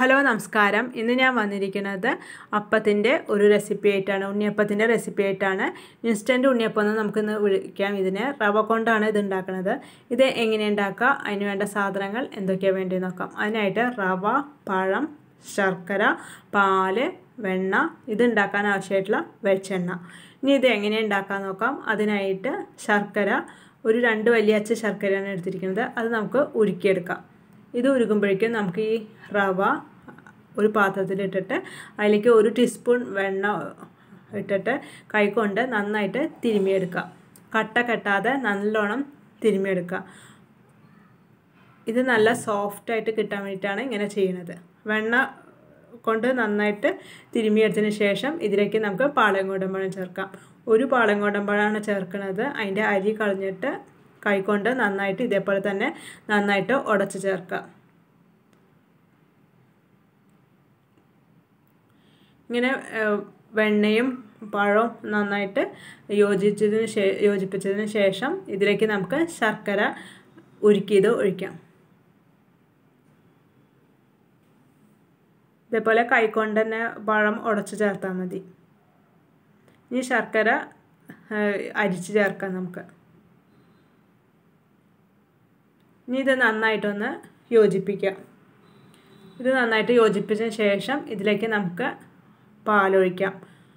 hello നമസ്കാരം ഇന്ന് ഞാൻ വന്നിരിക്കുന്നത് അപ്പത്തിൻ്റെ ഒരു റെസിപ്പി ആയിട്ടാണ് ഉണ്ണിയപ്പത്തിൻ്റെ റെസിപ്പി ആയിട്ടാണ് ഇൻസ്റ്റൻറ്റ് ഉണ്ണിയപ്പം എന്ന് നമുക്കിന്ന് വിളിക്കാം ഇതിനെ റവ കൊണ്ടാണ് ഇത് ഉണ്ടാക്കുന്നത് ഇത് എങ്ങനെ ഉണ്ടാക്കുക അതിന് വേണ്ട സാധനങ്ങൾ എന്തൊക്കെയാണ് വേണ്ടി നോക്കാം അതിനായിട്ട് റവ പഴം ശർക്കര പാല് വെണ്ണ ഇത് ഉണ്ടാക്കാൻ ആവശ്യമായിട്ടുള്ള വെളിച്ചെണ്ണ ഇനി ഇത് എങ്ങനെ ഉണ്ടാക്കാൻ നോക്കാം അതിനായിട്ട് ശർക്കര ഒരു രണ്ട് വലിയ അച്ച ശർക്കരയാണ് എടുത്തിരിക്കുന്നത് അത് നമുക്ക് ഉരുക്കിയെടുക്കാം ഇത് ഉരുകുമ്പോഴേക്കും നമുക്ക് ഈ റവ ഒരു പാത്രത്തിലിട്ടിട്ട് അതിലേക്ക് ഒരു ടീസ്പൂൺ വെണ്ണ ഇട്ടിട്ട് കൈകൊണ്ട് നന്നായിട്ട് തിരുമിയെടുക്കുക കട്ട കെട്ടാതെ നല്ലോണം തിരുമിയെടുക്കുക ഇത് നല്ല സോഫ്റ്റായിട്ട് കിട്ടാൻ വേണ്ടിയിട്ടാണ് ഇങ്ങനെ ചെയ്യുന്നത് വെണ്ണ കൊണ്ട് നന്നായിട്ട് തിരുമിയെടുത്തതിന് ശേഷം ഇതിലേക്ക് നമുക്ക് പാളയങ്കോടമ്പഴം ചേർക്കാം ഒരു പാളയങ്കോടമ്പഴമാണ് ചേർക്കുന്നത് അതിൻ്റെ അരി കളഞ്ഞിട്ട് കൈകൊണ്ട് നന്നായിട്ട് ഇതേപോലെ തന്നെ നന്നായിട്ട് ഉടച്ച് ചേർക്കുക ഇങ്ങനെ വെണ്ണയും പഴവും നന്നായിട്ട് യോജിച്ചതിന് ശേ യോജിപ്പിച്ചതിന് ശേഷം ഇതിലേക്ക് നമുക്ക് ശർക്കര ഉരുക്കിയത് ഒഴിക്കാം ഇതേപോലെ കൈകൊണ്ട് തന്നെ പഴം ഉടച്ച് ചേർത്താൽ മതി ഇനി ശർക്കര അരിച്ച് ചേർക്കാം നമുക്ക് ഇനി ഇത് നന്നായിട്ടൊന്ന് യോജിപ്പിക്കാം ഇത് നന്നായിട്ട് യോജിപ്പിച്ചതിന് ശേഷം ഇതിലേക്ക് നമുക്ക് പാലൊഴിക്കാം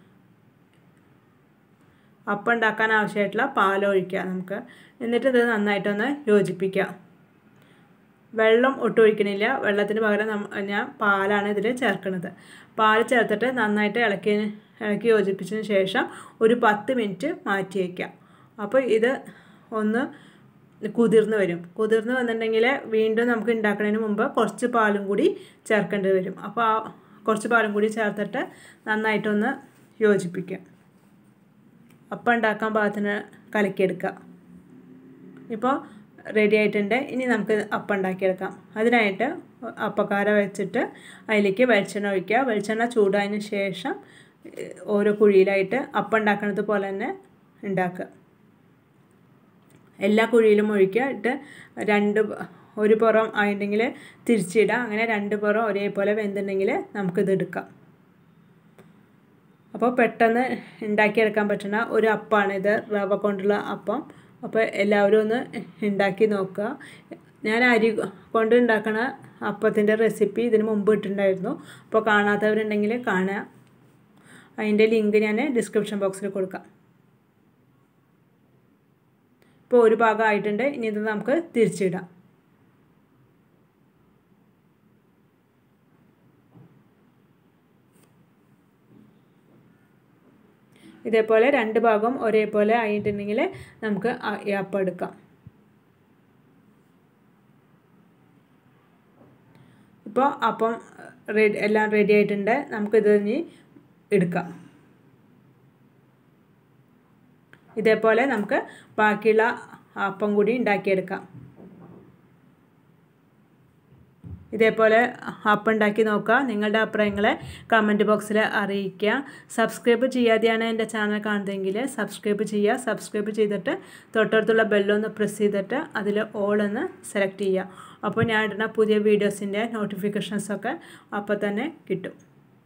അപ്പം ഉണ്ടാക്കാൻ ആവശ്യമായിട്ടുള്ള പാലൊഴിക്കുക നമുക്ക് എന്നിട്ട് ഇത് നന്നായിട്ടൊന്ന് യോജിപ്പിക്കാം വെള്ളം ഒട്ടും ഒഴിക്കണില്ല വെള്ളത്തിന് പകരം ഞാൻ പാലാണ് ഇതിൽ ചേർക്കുന്നത് പാൽ ചേർത്തിട്ട് നന്നായിട്ട് ഇളക്കി ഇളക്കി യോജിപ്പിച്ചതിന് ശേഷം ഒരു പത്ത് മിനിറ്റ് മാറ്റി വയ്ക്കാം അപ്പോൾ ഇത് ഒന്ന് കുതിർന്ന് വരും കുതിർന്ന് വന്നിട്ടുണ്ടെങ്കിൽ വീണ്ടും നമുക്ക് ഉണ്ടാക്കുന്നതിന് മുമ്പ് കുറച്ച് പാലും കൂടി ചേർക്കേണ്ടി വരും അപ്പോൾ ആ കുറച്ച് പാലും കൂടി ചേർത്തിട്ട് നന്നായിട്ടൊന്ന് യോജിപ്പിക്കുക അപ്പം ഉണ്ടാക്കാൻ പാകത്തിന് കലക്കിയെടുക്കുക ഇപ്പോൾ റെഡി ആയിട്ടുണ്ട് ഇനി നമുക്ക് അപ്പം ഉണ്ടാക്കിയെടുക്കാം അതിനായിട്ട് അപ്പക്കാര വെച്ചിട്ട് അതിലേക്ക് വെളിച്ചെണ്ണ ഒഴിക്കുക വെളിച്ചെണ്ണ ചൂടായതിന് ശേഷം ഓരോ കുഴിയിലായിട്ട് അപ്പം ഉണ്ടാക്കുന്നത് പോലെ തന്നെ ഉണ്ടാക്കുക എല്ലാ കുഴിയിലും ഒഴിക്കുക ഇട്ട് രണ്ട് ഒരു പുറം ആയിട്ടുണ്ടെങ്കിൽ തിരിച്ചിടുക അങ്ങനെ രണ്ട് പുറം ഒരേപോലെ വെന്തുണ്ടെങ്കിൽ നമുക്കിത് എടുക്കാം അപ്പോൾ പെട്ടെന്ന് ഉണ്ടാക്കിയെടുക്കാൻ പറ്റുന്ന ഒരു അപ്പമാണിത് റവ കൊണ്ടുള്ള അപ്പം അപ്പോൾ എല്ലാവരും ഒന്ന് ഉണ്ടാക്കി നോക്കുക ഞാൻ അരി കൊണ്ട് ഉണ്ടാക്കുന്ന അപ്പത്തിൻ്റെ റെസിപ്പി ഇതിന് മുമ്പ് ഇട്ടിട്ടുണ്ടായിരുന്നു അപ്പോൾ കാണാത്തവരുണ്ടെങ്കിൽ കാണുക അതിൻ്റെ ലിങ്ക് ഞാൻ ഡിസ്ക്രിപ്ഷൻ ബോക്സിൽ കൊടുക്കാം ഇപ്പോൾ ഒരു ഭാഗം ആയിട്ടുണ്ട് ഇനി ഇത് നമുക്ക് തിരിച്ചിടാം ഇതേപോലെ രണ്ട് ഭാഗം ഒരേപോലെ ആയിട്ടുണ്ടെങ്കിൽ നമുക്ക് ഈ അപ്പം എടുക്കാം ഇപ്പോൾ അപ്പം റെഡി എല്ലാം റെഡി ആയിട്ടുണ്ട് നമുക്കിത് ഇനി എടുക്കാം ഇതേപോലെ നമുക്ക് ബാക്കിയുള്ള അപ്പം കൂടി ഉണ്ടാക്കിയെടുക്കാം ഇതേപോലെ അപ്പം ഉണ്ടാക്കി നോക്കുക നിങ്ങളുടെ അഭിപ്രായങ്ങളെ കമൻറ്റ് ബോക്സിൽ അറിയിക്കുക സബ്സ്ക്രൈബ് ചെയ്യാതെയാണ് എൻ്റെ ചാനൽ കാണുന്നതെങ്കിൽ സബ്സ്ക്രൈബ് ചെയ്യുക സബ്സ്ക്രൈബ് ചെയ്തിട്ട് തൊട്ടടുത്തുള്ള ബെല്ലൊന്ന് പ്രസ് ചെയ്തിട്ട് അതിൽ ഓൾ ഒന്ന് സെലക്ട് ചെയ്യുക അപ്പോൾ ഞാൻ ഇടുന്ന പുതിയ വീഡിയോസിൻ്റെ നോട്ടിഫിക്കേഷൻസൊക്കെ അപ്പോൾ തന്നെ കിട്ടും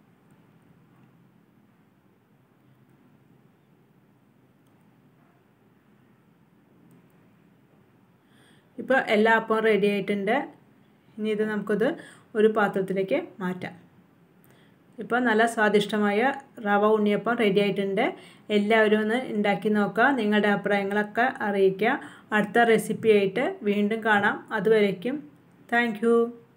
ഇപ്പോൾ എല്ലാ അപ്പവും റെഡി ആയിട്ടുണ്ട് ഇനി ഇത് നമുക്കിത് ഒരു പാത്രത്തിലേക്ക് മാറ്റാം ഇപ്പോൾ നല്ല സ്വാദിഷ്ടമായ റവ ഉണ്ണിയപ്പം റെഡി ആയിട്ടുണ്ട് എല്ലാവരും ഒന്ന് ഉണ്ടാക്കി നോക്കുക നിങ്ങളുടെ അഭിപ്രായങ്ങളൊക്കെ അറിയിക്കുക അടുത്ത റെസിപ്പി ആയിട്ട് വീണ്ടും കാണാം അതുവരേക്കും താങ്ക്